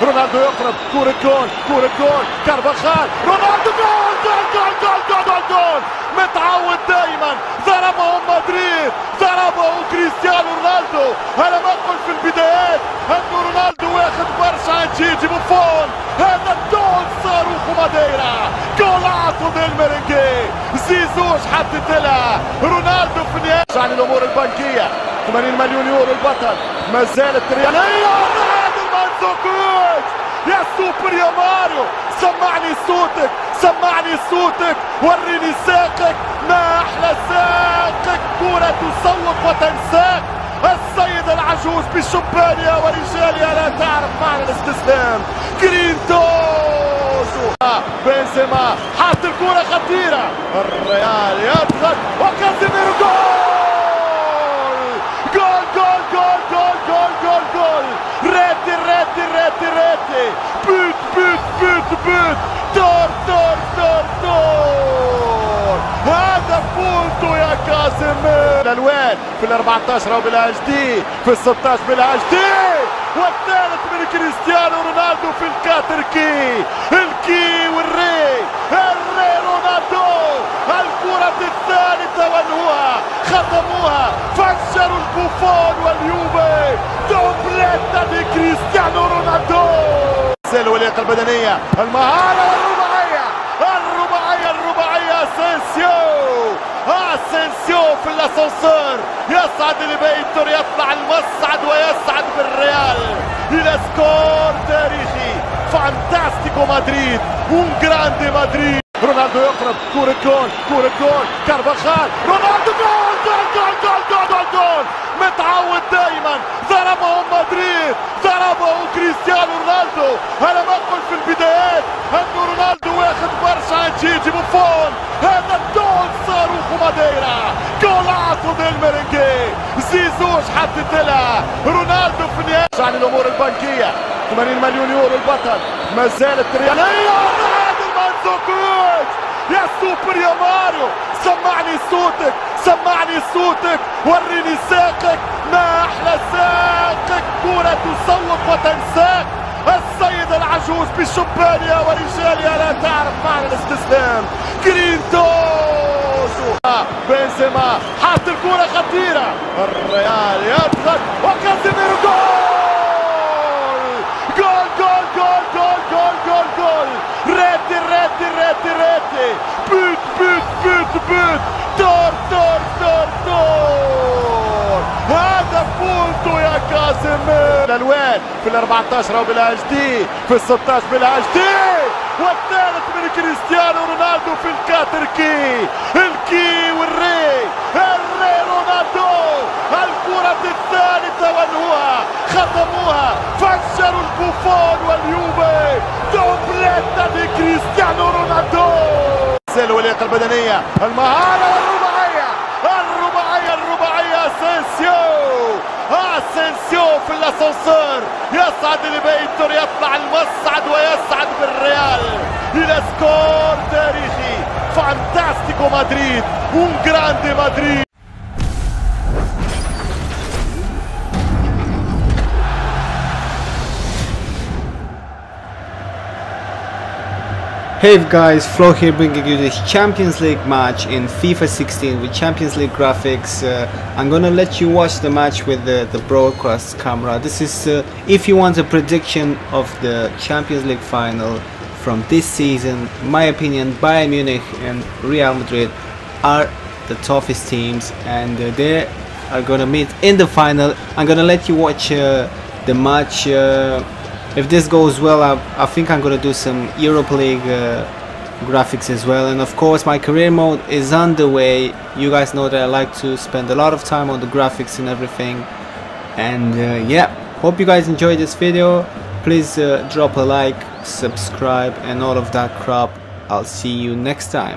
رونالدو يقرب كورة جول كورة جول كارفاخال رونالدو جول جول جول جول جول جول جول متعود دائما ضربهم مدريد ضربه كريستيانو رونالدو انا ما قلت في البدايات انه رونالدو واخد برشا عن جيجي بوفون هذا الجول صاروخ ماديرا جولاتو ديل ميرينجي زيزوش حطت لها رونالدو في النهايه عن الامور البنكيه 80 مليون يورو البطل ما زالت ريالية مانزوكويتش يا سوبر يا ماريو سمعني صوتك سمعني صوتك وريني ساقك ما احلى ساقك كرة تصوت وتنساك السيد العجوز بشبانها ورجالها لا تعرف معنى الاستسلام جرينتوس بنزيما حط الكرة خطيرة الريال يضغط وكازيميرو جول جول جول جول جول جول جول جول ريتي ريتي ريتي ريتي بوت بوت بوت بوت دور دور دور دور هذا بونتو يا كازيمير الالوان في ال 14 وبالاتش دي في ال 16 بالاتش دي والثالث من كريستيانو رونالدو في الكاتر كي الكي والري الري رونالدو الكرة الثالثة والهوها ختموها فجروا البوفون واليوفي دوبليتا دي كريستيانو رونالدو واللياقة البدنية المهارة والرباعية الرباعية الرباعية اسينسيو اسينسيو في الاسانسور يصعد لبيتر يطلع المصعد ويسعد بالريال الى سكور تاريخي فانتاستيكو مدريد un grande مدريد رونالدو يقرب كورة جول كورة جول كارفاخال رونالدو جول جول جول جول جول جول جول متعود دائما ضربهم مدريد ضربه كريستيانو رونالدو انا ما قلت في البدايات انه رونالدو واخد برشا عن جيجي بوفون هذا الجول صاروخ ماديرا جولاتو ديل ميرينجي زيزوش حطت لها رونالدو في النهايه عن الامور البنكيه 80 مليون يورو البطل ما زالت ريالية مانزوكويتش يا سوبر يا ماريو سمعني صوتك سمعني صوتك وريني ساقك ما احلى ساقك كرة تصوت وتنساك السيد العجوز بشبانها ورجالها لا تعرف معنى الاستسلام جرينتوس بنزيما حط الكرة خطيرة الريال يضغط وكازيميرو جول جول جول جول جول جول جول جول ريتي ريتي ريتي ريتي بوت بوت بوت بوت دور دور دور دور هذا بونتو يا كازيمير الالوان في ال 14 وبالاتش دي في ال 16 بالاتش دي والثالث من كريستيانو رونالدو في الكاتر كي الكي والري الري رونالدو الكرة الثالثة والهوها ختموها فجروا البوفون واليوفي دوبليتا دي كريستيانو رونالدو واللياقة البدنية المهارة والرباعية الرباعية الرباعية اسينسيو اسينسيو في الاسانسور يصعد لبيتر يطلع المصعد ويسعد بالريال الى سكور تاريخي فانتاستيكو مدريد un grande مدريد Hey guys, Flo here bringing you this Champions League match in FIFA 16 with Champions League graphics. Uh, I'm gonna let you watch the match with the, the broadcast camera. This is uh, if you want a prediction of the Champions League final from this season. In my opinion, Bayern Munich and Real Madrid are the toughest teams and uh, they are gonna meet in the final. I'm gonna let you watch uh, the match uh, if this goes well I, I think I'm gonna do some Europa League uh, graphics as well and of course my career mode is underway you guys know that I like to spend a lot of time on the graphics and everything and uh, yeah hope you guys enjoyed this video please uh, drop a like subscribe and all of that crap I'll see you next time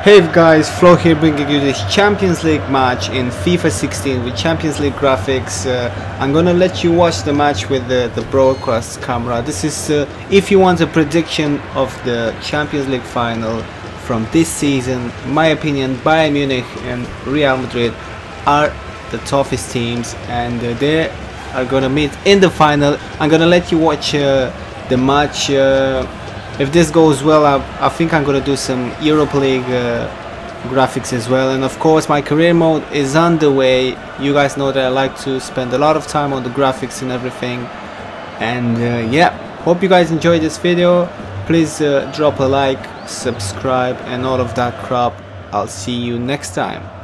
Hey guys, Flo here bringing you this Champions League match in FIFA 16 with Champions League graphics. Uh, I'm gonna let you watch the match with the, the broadcast camera. This is uh, if you want a prediction of the Champions League final from this season. In my opinion, Bayern Munich and Real Madrid are the toughest teams and uh, they are gonna meet in the final. I'm gonna let you watch uh, the match. Uh, if this goes well I, I think I'm gonna do some Europa League uh, graphics as well and of course my career mode is underway you guys know that I like to spend a lot of time on the graphics and everything and uh, yeah hope you guys enjoyed this video please uh, drop a like subscribe and all of that crap I'll see you next time